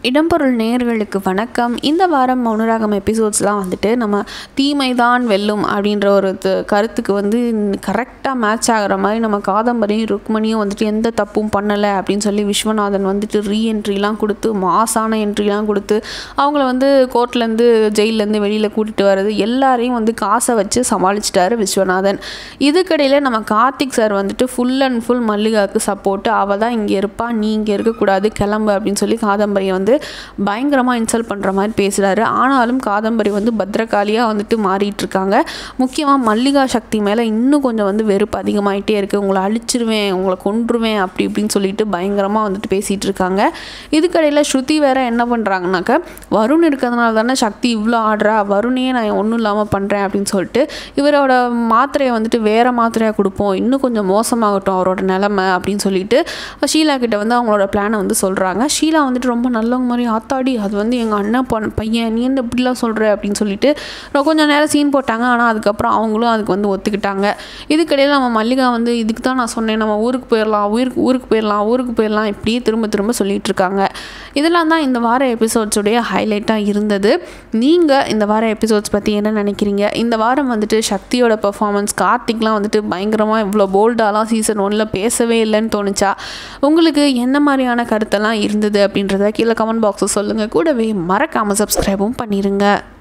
இடம்பொருள் நேயர்களுக்கு வணக்கம் இந்த வாரம் மௌனராகம் எபிசோட்ஸ்லாம் வந்துட்டு நம்ம தீமை தான் வெல்லும் அப்படின்ற ஒரு து- கருத்துக்கு வந்து கரெக்டாக மேட்ச் ஆகிற மாதிரி நம்ம காதம்பரியும் ருக்மணியும் வந்துட்டு எந்த தப்பும் பண்ணலை அப்படின்னு சொல்லி விஸ்வநாதன் வந்துட்டு ரீஎன்ட்ரிலாம் கொடுத்து மாசான என்ட்ரிலாம் கொடுத்து அவங்கள வந்து கோர்ட்லேருந்து ஜெயிலேருந்து வெளியில் கூட்டிகிட்டு வர்றது எல்லாரையும் வந்து காசை வச்சு சமாளிச்சிட்டாரு விஸ்வநாதன் இதுக்கிடையில் நம்ம கார்த்திக் சார் வந்துட்டு ஃபுல் அண்ட் ஃபுல் மல்லிகாவுக்கு சப்போர்ட்டு அவள் தான் இங்கே இருப்பா நீ இங்கே இருக்கக்கூடாது கிளம்பு அப்படின்னு சொல்லி காதம்பரியை வந்து பயங்கரமாக இன்சல்ட் பண்ணுற மாதிரி பேசுகிறாரு ஆனாலும் காதம்பரி வந்து பத்ரகாளியாக வந்துட்டு மாறிட்டு இருக்காங்க முக்கியமாக மல்லிகா சக்தி மேலே இன்னும் கொஞ்சம் வந்து வெறுப்பு அதிகமாயிட்டே இருக்குது உங்களை அழிச்சிருவேன் உங்களை கொன்றுவேன் அப்படி இப்படின்னு சொல்லிட்டு பயங்கரமாக வந்துட்டு பேசிகிட்டு இருக்காங்க இதுக்கடையில் ஸ்ருதி வேற என்ன பண்ணுறாங்கனாக்க வருண் இருக்கிறதுனால தானே சக்தி இவ்வளோ ஆடுறா வருணையே நான் ஒன்றும் இல்லாமல் பண்ணுறேன் அப்படின்னு சொல்லிட்டு இவரோட மாத்திரையை வந்துட்டு வேறு மாத்திரையாக கொடுப்போம் இன்னும் கொஞ்சம் மோசமாகட்டும் அவரோட நிலமை அப்படின்னு சொல்லிட்டு ஷீலா கிட்ட வந்து அவங்களோட பிளானை வந்து சொல்கிறாங்க ஷீலா வந்துட்டு ரொம்ப நல்லவங்க மாதிரி ஆத்தாடி அது வந்து எங்கள் அண்ணன் பொண்ணு பையன் நீ என்ன இப்படிலாம் சொல்கிற அப்படின்னு சொல்லிட்டு ரொம்ப கொஞ்சம் நேரம் சீன் போட்டாங்க ஆனால் அதுக்கப்புறம் அவங்களும் அதுக்கு வந்து ஒத்துக்கிட்டாங்க இதுக்கிடையில் நம்ம மல்லிகா வந்து இதுக்கு தான் நான் சொன்னேன் நம்ம ஊருக்கு போயிடலாம் ஊருக்கு ஊருக்கு போயிடலாம் ஊருக்கு போயிடலாம் இப்படியே திரும்ப திரும்ப சொல்லிட்டு இருக்காங்க இதெல்லாம் தான் இந்த வார எபிசோட்ஸுடைய ஹைலைட்டாக இருந்தது நீங்கள் இந்த வார எபிசோட்ஸ் பற்றி என்ன நினைக்கிறீங்க இந்த வாரம் வந்துட்டு சக்தியோட பெர்ஃபார்மன்ஸ் கார்த்திக்லாம் வந்துட்டு பயங்கரமாக இவ்வளோ போல்டாலாம் சீசன் ஒன்னில் பேசவே இல்லைன்னு தோணுச்சா உங்களுக்கு என்ன மாதிரியான கருத்தெல்லாம் இருந்தது அப்படின்றத கீழே கமெண்ட் பாக்ஸில் சொல்லுங்கள் கூடவே மறக்காமல் சப்ஸ்கிரைபும் பண்ணிடுங்க